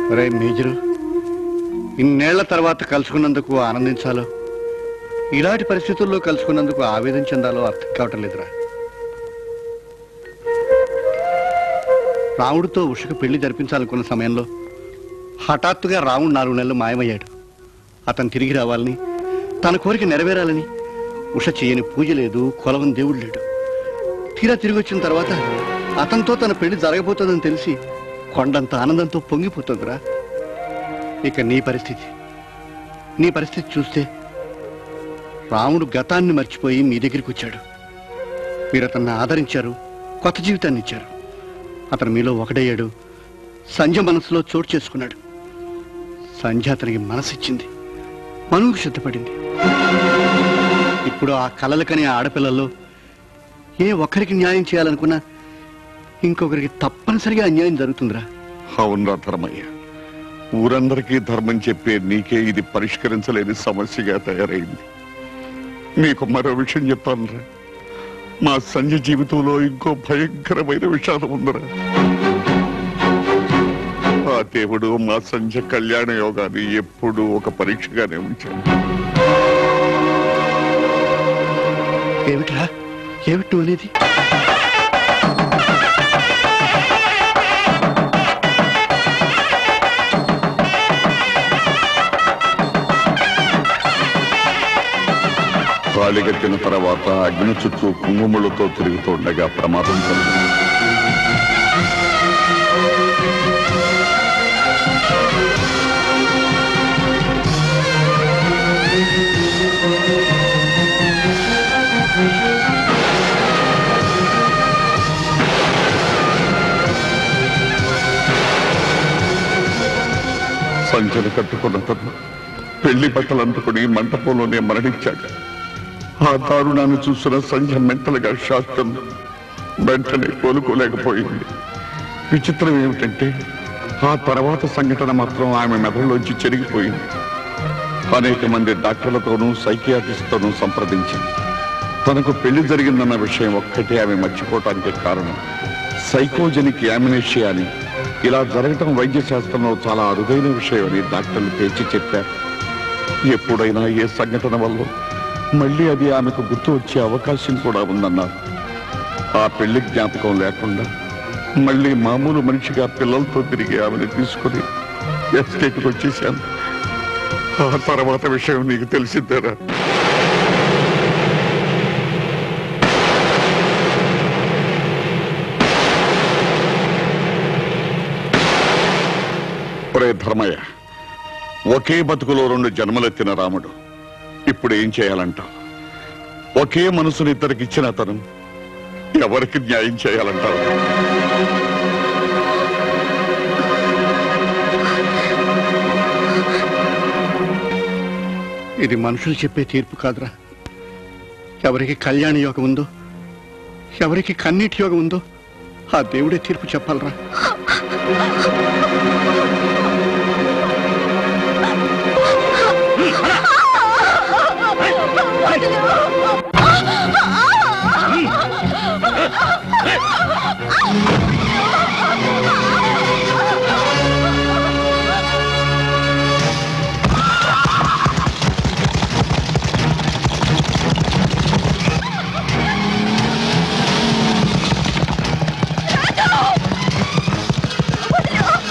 రే major ఇన్నేళ్ల తర్వాత కలుసుకున్నందుకు ఆనందించాలో ఇలాంటి పరిస్థితుల్లో కలుసుకున్నందుకు ఆవేదన చెందాలో అర్థం కావటం లేదురా రాముడితో ఉషకు పెళ్లి జరిపించాలనుకున్న సమయంలో హఠాత్తుగా రాముడు నాలుగు నెలలు మాయమయ్యాడు అతను తిరిగి రావాలని తన కోరిక నెరవేరాలని ఉష చేయని పూజ లేదు కొలవని దేవుడు లేడు తీరా తిరిగి వచ్చిన తర్వాత అతనితో తన పెళ్లి జరగబోతుందని తెలిసి కొండంత ఆనందంతో పొంగిపోతుందిరా ఇక నీ పరిస్థితి నీ పరిస్థితి చూస్తే రాముడు గతాన్ని మర్చిపోయి మీ దగ్గరికి వచ్చాడు మీరు అతన్ని ఆదరించారు కొత్త జీవితాన్ని ఇచ్చారు అతను మీలో ఒకడయ్యాడు సంధ్య మనసులో చోటు చేసుకున్నాడు సంధ్య అతనికి మనసిచ్చింది మనువుకు సిద్ధపడింది ఇప్పుడు ఆ కలలకని ఆడపిల్లల్లో ఏ ఒక్కరికి న్యాయం చేయాలనుకున్నా ఇంకొకరికి తప్పనిసరిగా అన్యాయం జరుగుతుందిరా అవునరా ధర్మయ్య ఊరందరికీ ధర్మం చెప్పే నీకే ఇది పరిష్కరించలేని సమస్యగా తయారైంది నీకు మరో విషయం చెప్తానురా మా సంజ జీవితంలో ఇంకో భయంకరమైన విషాదం ఉందిరా ఆ దేవుడు మా సంజ కళ్యాణ యోగాన్ని ఎప్పుడూ ఒక పరీక్షగానే ఉంచాడు ఏమిట్రా ఏమిటి నువ్వు అనేది తాళిగట్టిన తర్వాత అగ్ని చుట్టూ కుంగుములతో తిరుగుతుండగా ప్రమాదం కలిగింది సంచలు కట్టుకున్న తను పెళ్లి బట్టలు అందుకుని మంటపంలోనే మరణించాడు ఆ దారుణాన్ని చూసిన సంధ్య మెంటలుగా షాక్ అంది. వెంటనే కోలుకోలేకపోయింది విచిత్రం ఏమిటంటే ఆ తర్వాత సంఘటన మాత్రం ఆమె మెదడులోంచి చెరిగిపోయింది అనేక మంది డాక్టర్లతోనూ సైకియాట్రిస్ట్తోనూ సంప్రదించింది తనకు పెళ్లి జరిగిందన్న విషయం ఒక్కటే ఆమె మర్చిపోవటానికి కారణం సైకోజెనిక్ యామినేషియా అని ఇలా జరగటం వైద్య శాస్త్రంలో చాలా అరుదైన విషయం అని డాక్టర్లు తేల్చి చెప్పారు ఎప్పుడైనా ఏ సంఘటన వల్ల మళ్ళీ అది ఆమెకు గుర్తు వచ్చే అవకాశం కూడా ఉందన్నారు ఆ పెళ్లి జ్ఞాపకం లేకుండా మళ్ళీ మామూలు మనిషిగా పిల్లలతో తిరిగి ఆమెను తీసుకుని ఎస్టేట్కి వచ్చేసాను ఆ తర్వాత విషయం నీకు తెలిసిందేరా ఒరే ధర్మయ్య ఒకే బతుకులో రెండు జన్మలెత్తిన రాముడు ఇప్పుడు ఏం చేయాలంటావు ఒకే మనసుని ఇద్దరికి ఇచ్చిన అతను ఎవరికి న్యాయం చేయాలంటావు ఇది మనుషులు చెప్పే తీర్పు కాదురా ఎవరికి కళ్యాణ యోగం ఉందో ఎవరికి కన్నీటి యోగం ఉందో ఆ దేవుడే తీర్పు చెప్పాలరా రాజు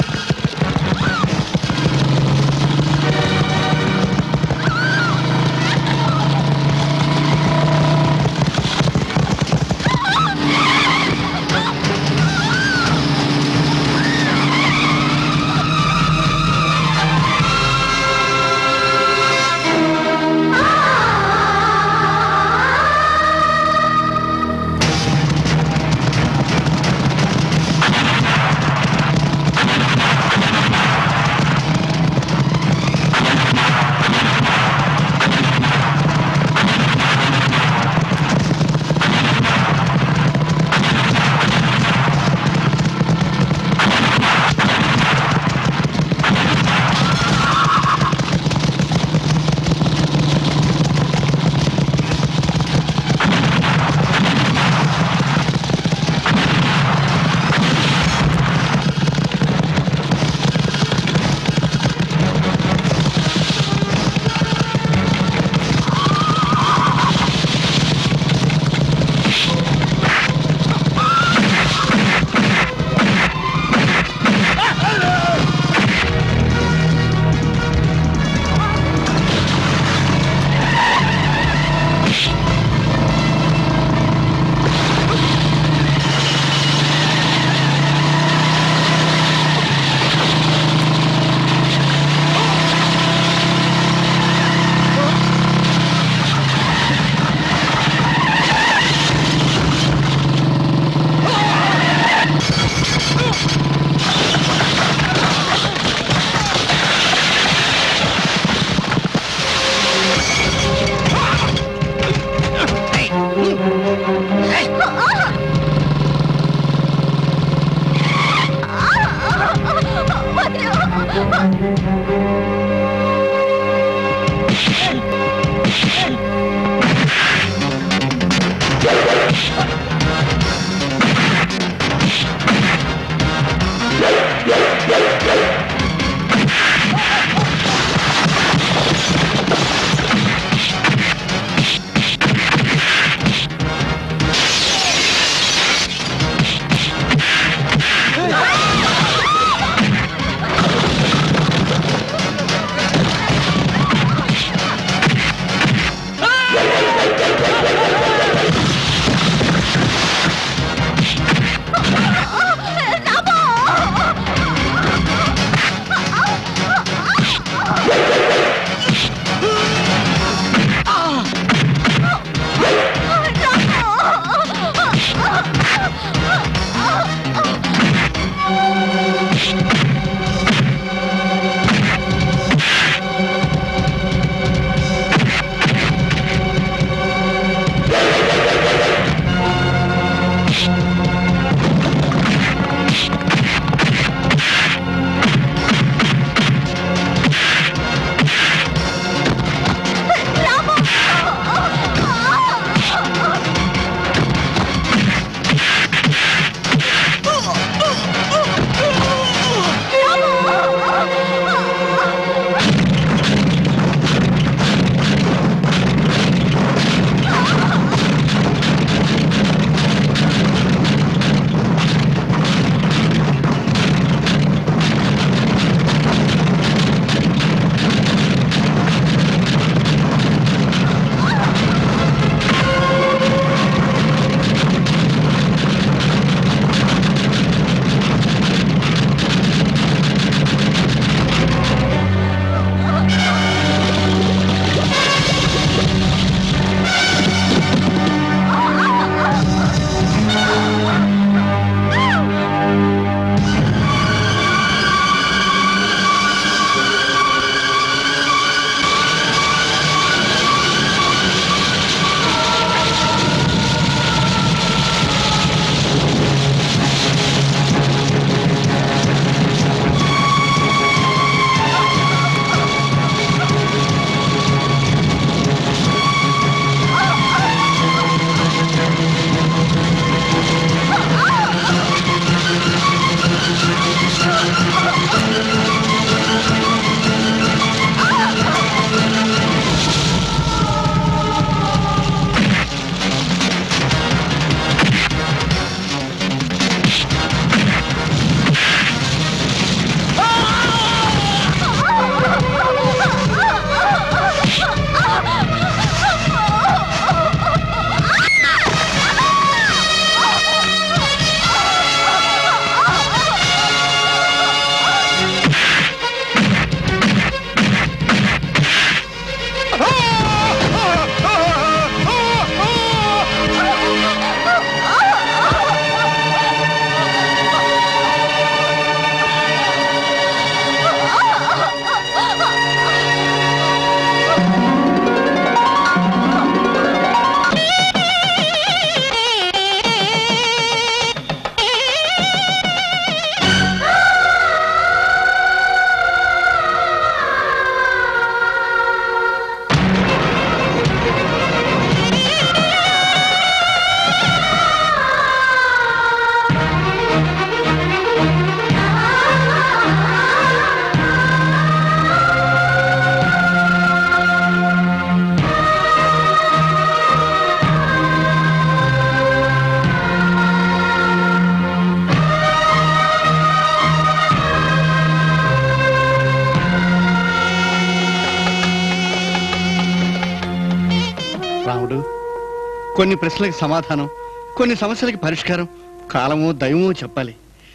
రాముడు కొన్ని ప్రశ్నలకు సమాధానం కొన్ని సమస్యలకి పరిష్కారం కాలమో దైవమో చెప్పాలి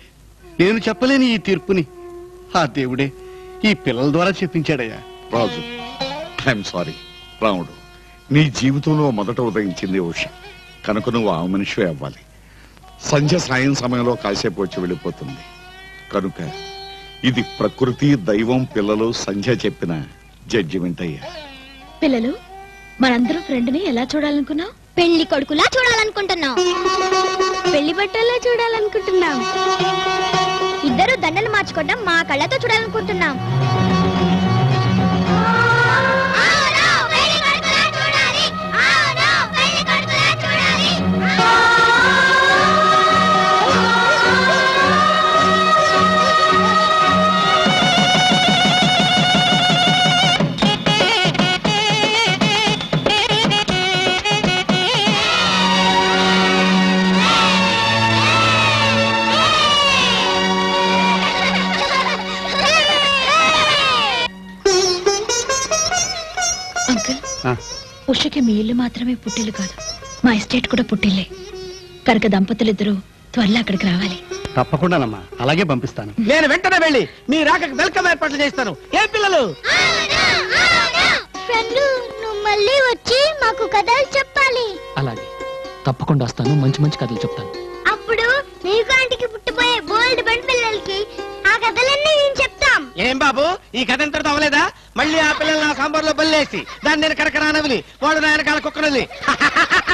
నేను చెప్పలేని ఈ తీర్పుని ఆ దేవుడే ఈ పిల్లల ద్వారా చెప్పించాడయ్యా రాజు ఐఎమ్ సారీ రాముడు నీ జీవితంలో మొదట ఉదయించింది ఉష కనుక నువ్వు ఆ మనిషివే అవ్వాలి సంధ్య సాయం సమయంలో కాసేపు వచ్చి వెళ్ళిపోతుంది కనుక ఇది ప్రకృతి దైవం పిల్లలు సంధ్య చెప్పిన జడ్జిమెంట్ అయ్యా పిల్లలు మనందరం ఫ్రెండ్ ని ఎలా చూడాలనుకున్నాం పెళ్లి కొడుకులా చూడాలనుకుంటున్నాం పెళ్లి బట్టల్లో చూడాలనుకుంటున్నాం ఇద్దరు దండలు మార్చుకోవడం మా కళ్ళతో చూడాలనుకుంటున్నాం ఆ, ఉషకి మీ ఇల్లు మాత్రమే పుట్టిల్లు కాదు మా ఎస్టేట్ కూడా పుట్టిల్లే కనుక దంపతులిద్దరూ త్వరలో అక్కడికి రావాలి తప్పకుండానమ్మా అలాగే పంపిస్తాను నేను వెంటనే వెళ్ళి మీ రాకకి వెల్కమ్ ఏర్పాట్లు చేస్తాను ఏ పిల్లలు ఫ్రెండ్ నువ్వు మళ్ళీ వచ్చి మాకు కథలు చెప్పాలి అలాగే తప్పకుండా వస్తాను మంచి మంచి కథలు చెప్తాను అప్పుడు నీకు ఆంటీకి పుట్టిపోయే బోల్డ్ బండి పిల్లలకి ఆ కథలన్నీ నేను చెప్తాం ఏం బాబు ఈ కథ ఎంతటితో అవ్వలేదా మళ్ళీ ఆ పిల్లలు నా సాంబార్లో బల్లేసి దాన్ని నేను కరకరా నవిలి వాడు నా వెనకాల కుక్కనది